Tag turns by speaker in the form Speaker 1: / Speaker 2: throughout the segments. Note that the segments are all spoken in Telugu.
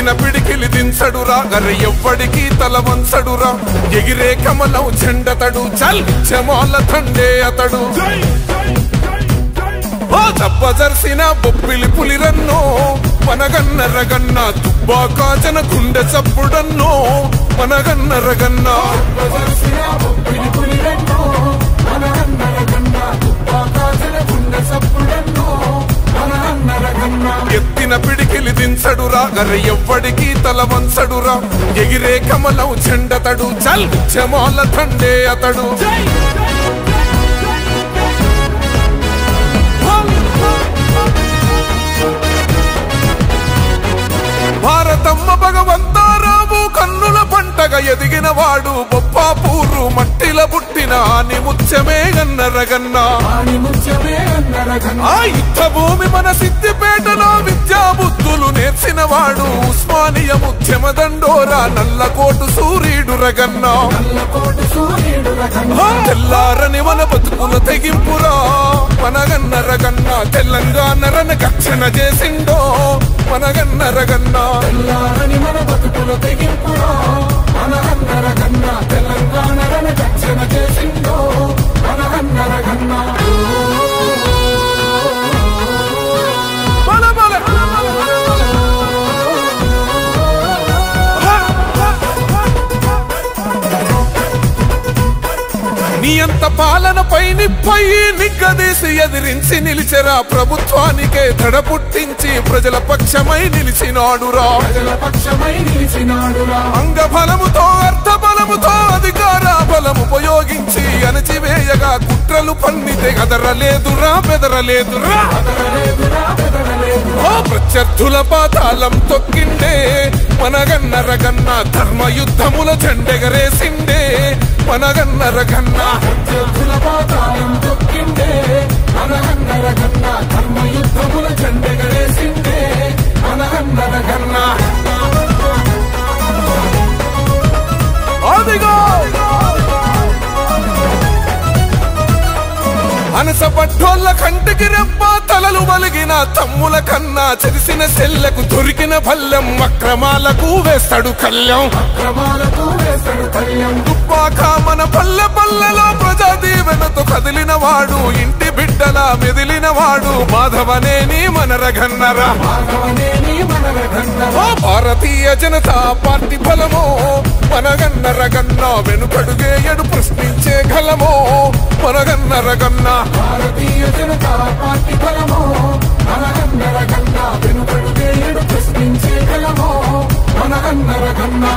Speaker 1: ఎత్తిన పిడికిలి దించడురా గర్రె ఎవ్వడికి తల వంచడురా ఎగిరే కమలం చెండతడు చల్ చెమాల తండే అతడు ఓ జబ్బజర్సిన బొబ్బిలి పులిరన్నో మనగన్న రగన్న తుబ్బాకాజన గుండె చప్పుడన్నో మనగన్న రగన్న ఎత్తిన పిడికిలి దించడురా గర్రె ఎవ్వడికి తల వంచడురా ఎగిరే కమలం చెండతడు చల్ చెమాల తండే అతడు భారతమ్మ భగవంతారావు కన్నుల పంటగా ఎదిగిన వాడు బొప్పాపూరు మట్టిల పుట్టిన అని ముత్యమే గన్నరగన్నా ఆ యుద్ధ భూమి మన సిద్దిపేటలో విద్యా బుద్ధులు నేర్చిన వాడు ఉస్మానియ ముత్యమ దండోరా నల్లకోటు సూర్యుడు రగన్నా ఆ తెల్లారని మన బతుకుల తెగింపురా మనగన్న రగన్న తెలంగాణ రన కక్షణ చేసిండో మనగన్న రగన్న
Speaker 2: తెల్లారని మన బతుకులు తెగింపురా మనహన్నర గన్నా తెలంగాణ రన దక్షిణ చేసిందో మనహన్నర గన్నా
Speaker 1: బల బల నీ అంత పాలనపై నిప్పై నిగ్గదీసి ఎదిరించి నిలిచెరా ప్రభుత్వానికే దడ పుట్టించి ప్రజల పక్షమై నిలిచినాడురా
Speaker 2: ప్రజల పక్షమై నిలిచినాడురా
Speaker 1: అంగ బలముతో అర్థ బలముతో అధికార బలం ఉపయోగించి అణచివేయగా కుట్రలు పన్నితే అదరలేదురా బెదరలేదురా
Speaker 2: బెదరలేదురా బెదరలేదు
Speaker 1: ఓ ప్రత్యర్థుల పాతాళం తొక్కిండే మనగన్న రగన్న ధర్మ యుద్ధముల జెండెగరేసిండే మనగన్న రగన్న
Speaker 2: ప్రత్యర్థుల పాతాళం తొక్కిండే మనహన్నర గన్నా ధర్మ యుద్ధముల జెండెగరేసిందే మనహన్నర గన్నా
Speaker 1: అదిగో అనసపట్టోళ్ళ కంటికి రెప్ప తలలు వలిగిన తమ్ముల కన్నా చెరిసిన సెల్లకు దొరికిన భల్లెం అక్రమాలకు వేస్తాడు కళ్యాణ్
Speaker 2: క్రమాలకు వేసడు కళ్యాణ్
Speaker 1: తుప్పాక మన పల్లె పల్లెలో ప్రజా దీవెనతో కదిలిన వాడు ఇంటి బిడ్డల మెదిలిన వాడు మాధవనేని మన రఘన్నరా
Speaker 2: మాధవనేని మనర గన్నా
Speaker 1: ఓ భారతీయ జనతా పార్టీ బలమో మనగన్న రగన్న వెనుకడుగే ఎడు ప్రశ్నించే గలమో మనగన్న రగన్న
Speaker 2: భారతీయ జనతా పార్టీ బలమో మనహన్నర గన్నా వెనుకడుగే ఏడు ప్రశ్నించే గలమో మనహన్నర గన్నా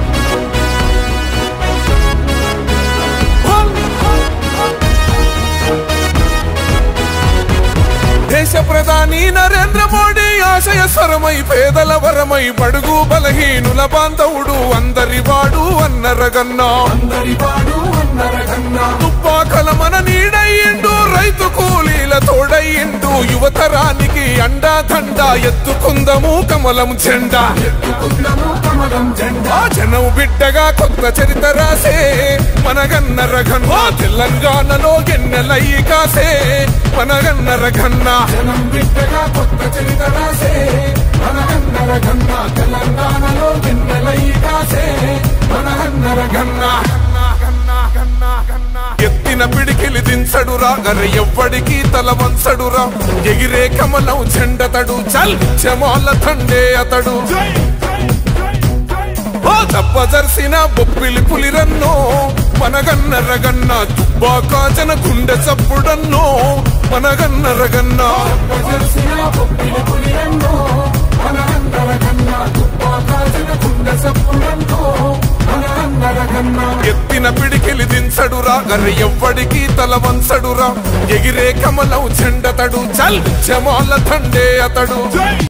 Speaker 1: దేశ ప్రధాని నరేంద్ర మోడీ ఆశయ స్వరమై పేదల వరమై బడుగు బలహీనుల బాంధవుడు అందరి వాడు అన్న రగన్న
Speaker 2: అందరి వాడు అన్నర గన్నా
Speaker 1: తుప్పాకల మన నీడయ్యిండు రైతు కూలీల తోడయ్యిండు యువతరానికి అండా దండా ఎత్తుకుందము కమలం జెండా
Speaker 2: ఎత్తుకుందము కమలం జెండా
Speaker 1: ఆ జనం బిడ్డగా కొత్త చరిత రాసే మనగన్న రఘన్ ఆ తెలంగాణలో ఎన్నెలయ్యి కాసే మనగన్న రఘన్న
Speaker 2: జనం బిడ్డగా కొత్త చరిత రాసే మనహన్నర గన్నా తెలంగాణలో గిన్నెలై కాసే మనహన్నర గన్నా
Speaker 1: ఎత్తిన పిడికిలి దించడురా గర్రె ఎవ్వడికి తల వంచడురా ఎగిరే కమలం చెండతడు చల్ చెమాల తండే అతడు ఓ జబ్బజర్సిన బొబ్బిలి పులిరన్నో మనగన్న రగన్న తుబ్బాకాజన గుండె చప్పుడన్నో మనగన్న రగన్న
Speaker 2: ప్రదర్శన పొప్పిలి పులిరన్నో మనహన్నర గన్నా తుప్పాకాసిన కుండ సప్పుడన్నో మనహన్నర గన్నా
Speaker 1: ఎత్తిన పిడికిలి దించడురా గర్రె ఎవ్వడికి తల వంచడురా ఎగిరే కమలం చెండతడు చల్ చెమాల తండే అతడు